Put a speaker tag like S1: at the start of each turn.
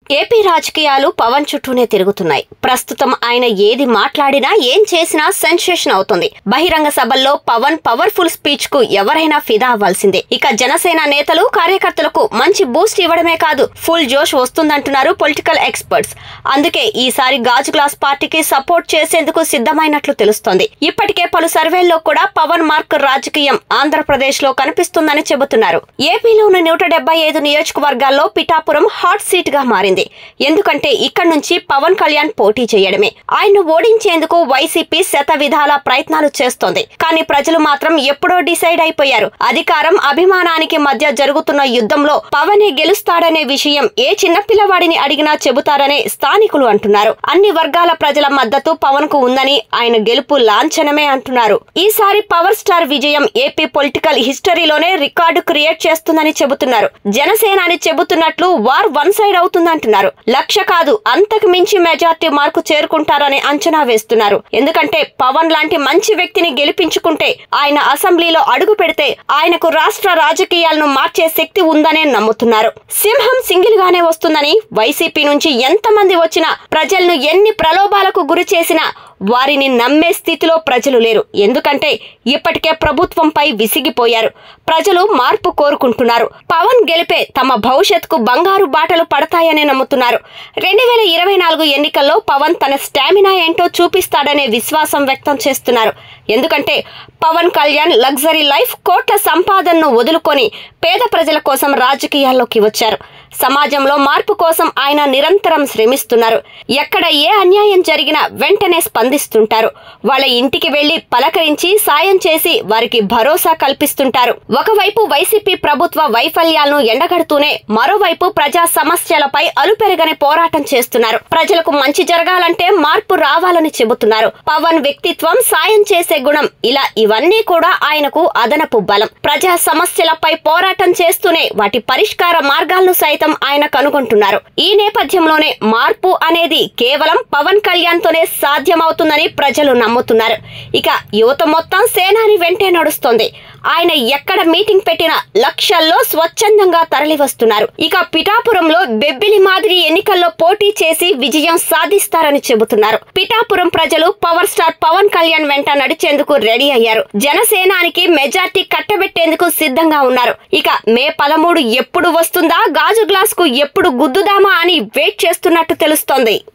S1: AP రాజకీయాలు పవన్ చుట్టూనే తిరుగుతున్నాయి ప్రస్తుతం ఆయన ఏది మాట్లాడినా ఏం చేసినా సెన్సేషన్ అవుతుంది బహిరంగ సభల్లో పవన్ పవర్ఫుల్ స్పీచ్ కు ఎవరైనా ఫిదా అవ్వాల్సిందే ఇక జనసేన నేతలు కార్యకర్తలకు మంచి బూస్ట్ ఇవ్వడమే కాదు ఫుల్ జోష్ వస్తుందంటున్నారు పొలిటికల్ ఎక్స్పర్ట్స్ అందుకే ఈసారి గాజు గ్లాస్ పార్టీకి సపోర్ట్ చేసేందుకు సిద్ధమైనట్లు తెలుస్తోంది ఇప్పటికే పలు సర్వేల్లో కూడా పవన్ మార్క్ రాజకీయం ఆంధ్రప్రదేశ్ లో కనిపిస్తుందని చెబుతున్నారు ఏపీలోని నూట డెబ్బై ఐదు నియోజకవర్గాల్లో పిఠాపురం హాట్ సీట్ గా మారింది ఎందుకంటే ఇక్కడి నుంచి పవన్ కళ్యాణ్ పోటీ చేయడమే ఆయన్ను ఓడించేందుకు వైసీపీ శత విధాల ప్రయత్నాలు చేస్తోంది కానీ ప్రజలు మాత్రం ఎప్పుడో డిసైడ్ అయిపోయారు అధికారం అభిమానానికి మధ్య జరుగుతున్న యుద్ధంలో పవనే గెలుస్తాడనే విషయం ఏ చిన్న పిల్లవాడిని అడిగినా చెబుతారనే స్థానికులు అంటున్నారు అన్ని వర్గాల ప్రజల మద్దతు పవన్ కు ఉందని ఆయన గెలుపు లాంఛనమే అంటున్నారు ఈసారి పవర్ స్టార్ విజయం ఏపీ పొలిటికల్ హిస్టరీలోనే రికార్డు క్రియేట్ చేస్తుందని చెబుతున్నారు జనసేన అని చెబుతున్నట్లు వార్ వన్ సైడ్ అవుతుందంటున్నారు లక్ష కాదు అంతకు మించి మెజార్టీ మార్కు చేరుకుంటారని అంచనా వేస్తున్నారు ఎందుకంటే పవన్ లాంటి మంచి వ్యక్తిని గెలిపించుకుంటే ఆయన అసెంబ్లీలో అడుగు పెడితే ఆయనకు రాష్ట్ర రాజకీయాలను మార్చే శక్తి ఉందనే నమ్ముతున్నారు సింహం సింగిల్ గానే వస్తుందని వైసీపీ నుంచి ఎంతమంది వచ్చినా ప్రజలను ఎన్ని ప్రలోభాలకు గురి చేసినా వారిని నమ్మే స్థితిలో ప్రజలు లేరు ఎందుకంటే ఇప్పటికే ప్రభుత్వంపై విసిగిపోయారు ప్రజలు మార్పు కోరుకుంటున్నారు పవన్ గెలిపే తమ భవిష్యత్తుకు బంగారు బాటలు పడతాయని నమ్ముతున్నారు రెండు వేల ఇరవై నాలుగు ఎన్నికల్లో పవన్ తన స్టామినా ఏంటో చూపిస్తాడనే విశ్వాసం వ్యక్తం చేస్తున్నారు ఎందుకంటే పవన్ కళ్యాణ్ లగ్జరీ లైఫ్ కోట్ల సంపాదనను వదులుకొని పేద ప్రజల కోసం రాజకీయాల్లోకి వచ్చారు సమాజంలో మార్పు కోసం ఆయన నిరంతరం శ్రమిస్తున్నారు ఎక్కడ ఏ అన్యాయం జరిగినా వెంటనే స్పందిస్తుంటారు వాళ్ళ ఇంటికి వెళ్లి పలకరించి సాయం చేసి వారికి భరోసా కల్పిస్తుంటారు ఒకవైపు వైసీపీ ప్రభుత్వ వైఫల్యాలను ఎండగడుతూనే మరోవైపు ప్రజా సమస్యలపై అలుపెరగని పోరాటం చేస్తున్నారు ప్రజలకు మంచి జరగాలంటే మార్పు రావాలని చెబుతున్నారు పవన్ వ్యక్తిత్వం సాయం చేసే గుణం ఇలా ఇవన్నీ కూడా ఆయనకు అదనపు బలం ప్రజా సమస్యలపై పోరాటం చేస్తూనే వాటి పరిష్కార మార్గాలను సైతం ఆయన కనుగొంటున్నారు ఈ నేపథ్యంలోనే మార్పు అనేది కేవలం పవన్ కళ్యాణ్ తోనే సాధ్యమవుతుందని ప్రజలు నమ్ముతున్నారు ఇక యువత మొత్తం సేనాని వెంటే నడుస్తోంది ఆయన ఎక్కడ మీటింగ్ పెట్టినా లక్షల్లో స్వచ్ఛందంగా తరలి వస్తున్నారు ఇక పిఠాపురంలో బెబ్బిలి మాదిరి ఎన్నికల్లో పోటీ చేసి విజయం సాధిస్తారని చెబుతున్నారు పిఠాపురం ప్రజలు పవర్ స్టార్ పవన్ కళ్యాణ్ వెంట నడిచేందుకు రెడీ అయ్యారు జనసేనానికి మెజార్టీ కట్టబెట్టేందుకు సిద్ధంగా ఉన్నారు ఇక మే పదమూడు ఎప్పుడు వస్తుందా గాజు గ్లాస్ కు ఎప్పుడు గుద్దుదామా అని వెయిట్ చేస్తున్నట్టు తెలుస్తోంది